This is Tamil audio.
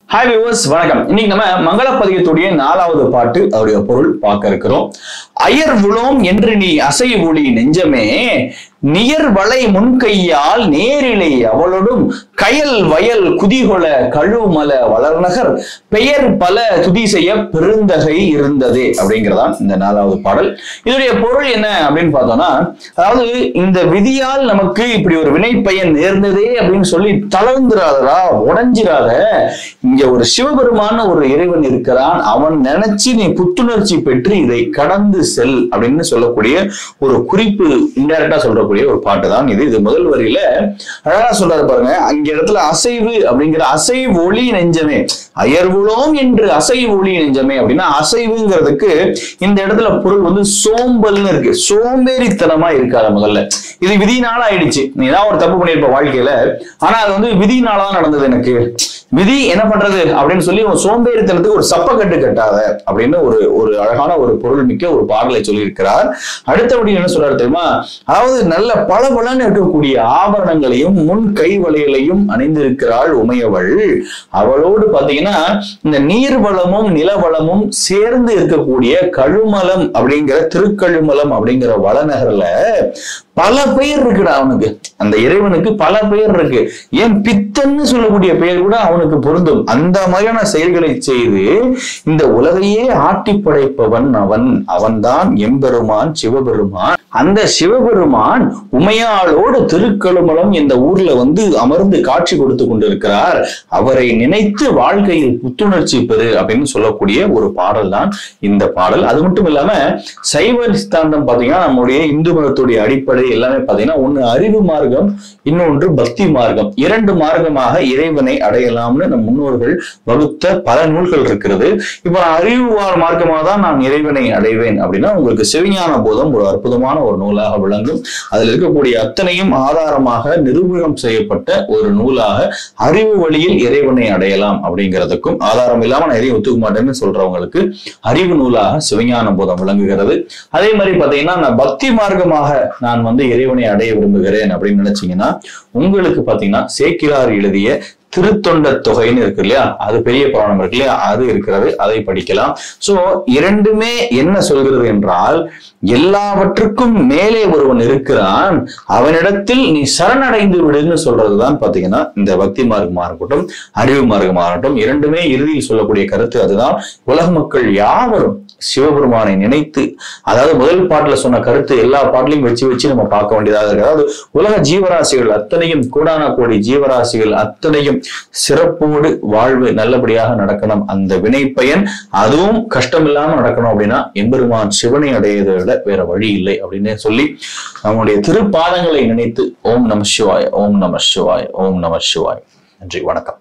ஹாய் வியூவர்ஸ் வணக்கம் இன்னைக்கு நம்ம மங்கள பதிகத்துடைய நாலாவது பாட்டு அவருடைய பொருள் பார்க்க இருக்கிறோம் அயர் உளோம் என்று நீ அசை ஒளி நெஞ்சமே நியர் வளை முன்கையால் நேரிலை அவளோடும் கயல் வயல் குதிகொள கழுமல வளர்நகர் பெயர் பல துதி செய்ய பெருந்தகை இருந்ததே அப்படிங்கிறதான் இந்த நாலாவது பாடல் இதனுடைய பொருள் என்ன அப்படின்னு பார்த்தோம்னா அதாவது இந்த விதியால் நமக்கு இப்படி ஒரு வினை பயன் நேர்ந்ததே அப்படின்னு சொல்லி தளர்ந்துராதரா உடஞ்சிராத இங்க ஒரு சிவபெருமான ஒரு இறைவன் இருக்கிறான் அவன் நினைச்சு நீ புத்துணர்ச்சி பெற்று இதை கடந்து செல் அப்படின்னு சொல்லக்கூடிய ஒரு குறிப்பு இன்டைரக்டா சொல்றக்கூடிய ஒரு பாட்டு தான் இது இது முதல் வரியில அழகா சொல்றாரு பாருங்க அங்க இடத்துல அசைவு அப்படிங்கிற அசைவு ஒளி நெஞ்சமே அயர்வுளோம் என்று அசைவு ஒளி நெஞ்சமே அப்படின்னா அசைவுங்கிறதுக்கு இந்த இடத்துல பொருள் வந்து சோம்பல்னு இருக்கு சோம்பேறித்தனமா இருக்காது முதல்ல இது விதினால ஆயிடுச்சு நீ ஏதாவது ஒரு தப்பு பண்ணியிருப்ப வாழ்க்கையில ஆனா அது வந்து விதினால தான் நடந்தது எனக்கு விதி என்ன பண்றது அப்படின்னு சொல்லி உன் சோம்பேறித்தனத்துக்கு ஒரு சப்பக்கட்டு கட்டாத அப்படின்னு ஒரு ஒரு அழகான ஒரு பொருள் மிக்க ஒரு பாடலை சொல்லியிருக்கிறார் அடுத்தபடி என்ன சொல்றாரு தெரியுமா அதாவது நல்ல பளபளன்னு இருக்கக்கூடிய ஆபரணங்களையும் முன் கை வளையலையும் அணிந்திருக்கிறாள் உமையவள் அவளோடு பாத்தீங்கன்னா இந்த நீர்வளமும் நிலவளமும் சேர்ந்து இருக்கக்கூடிய கழுமலம் அப்படிங்கிற திருக்கழுமலம் அப்படிங்கிற வளநகர்ல பல பெயர் இருக்குடா அவனுக்கு அந்த இறைவனுக்கு பல பெயர் இருக்கு ஏன் பித்தன்னு சொல்லக்கூடிய பெயர் கூட அவனுக்கு பொருந்தும் அந்த மாதிரியான செயல்களை செய்து இந்த உலகையே ஆட்டி படைப்பவன் அவன் அவன்தான் எம்பெருமான் சிவபெருமான் அந்த சிவபெருமான் உமையாளோடு திருக்கழுமலம் இந்த ஊர்ல வந்து அமர்ந்து காட்சி கொடுத்து கொண்டிருக்கிறார் அவரை நினைத்து வாழ்க்கையில் புத்துணர்ச்சி பெறு அப்படின்னு சொல்லக்கூடிய ஒரு பாடல் தான் இந்த பாடல் அது மட்டும் இல்லாம சைவ சித்தாந்தம் பாத்தீங்கன்னா நம்முடைய இந்து மதத்துடைய அடிப்படை எல்லாமே பாத்தீங்கன்னா ஒண்ணு அறிவு மார்க்கம் இன்னொன்று பக்தி மார்க்கம் இரண்டு மார்க்கமாக இறைவனை அடையலாம்னு நம் முன்னோர்கள் வகுத்த பல நூல்கள் இருக்கிறது இப்ப நான் அறிவு மார்க்கமாக தான் நான் இறைவனை அடைவேன் அப்படின்னா உங்களுக்கு சிவஞான போதம் ஒரு அற்புதமான ஒரு நூலாக விளங்கும் அதுல இருக்கக்கூடிய அத்தனையும் ஆதாரமாக நிரூபணம் செய்யப்பட்ட ஒரு நூலாக அறிவு வழியில் இறைவனை அடையலாம் அப்படிங்கிறதுக்கும் ஆதாரம் இல்லாம நான் எதையும் ஒத்துக்க மாட்டேன்னு சொல்றவங்களுக்கு அறிவு நூலாக சிவஞான போதம் விளங்குகிறது அதே மாதிரி பாத்தீங்கன்னா நான் பக்தி மார்க்கமாக நான் வந்து இறைவனை அடைய விரும்புகிறேன் அப்படின்னு நினைச்சீங்கன்னா உங்களுக்கு பாத்தீங்கன்னா சேக்கிரார் எழுதிய திருத்தொண்ட தொகைன்னு இருக்கு இல்லையா அது பெரிய புராணம் இருக்கு இல்லையா அது இருக்கிறது அதை படிக்கலாம் சோ இரண்டுமே என்ன சொல்கிறது என்றால் எல்லாவற்றுக்கும் மேலே ஒருவன் இருக்கிறான் அவனிடத்தில் நீ சரணடைந்து விடுன்னு சொல்றதுதான் பாத்தீங்கன்னா இந்த பக்தி மார்க்கமா இருக்கட்டும் அறிவு மார்க்கமா இருக்கட்டும் இரண்டுமே இறுதியில் சொல்லக்கூடிய கருத்து அதுதான் உலக மக்கள் யாவரும் சிவபெருமானை நினைத்து அதாவது முதல் பாட்டுல சொன்ன கருத்து எல்லா பாட்டிலையும் வச்சு வச்சு நம்ம பார்க்க வேண்டியதாக இருக்கு அதாவது உலக ஜீவராசிகள் அத்தனையும் கூடான கோடி ஜீவராசிகள் அத்தனையும் சிறப்போடு வாழ்வு நல்லபடியாக நடக்கணும் அந்த வினை பயன் அதுவும் கஷ்டம் இல்லாம நடக்கணும் அப்படின்னா எம்பெருமான் சிவனை அடையதை விட வேற வழி இல்லை அப்படின்னு சொல்லி நம்முடைய திருப்பாதங்களை நினைத்து ஓம் நம சிவாய் ஓம் நம சிவாய் ஓம் நம சிவாய் நன்றி வணக்கம்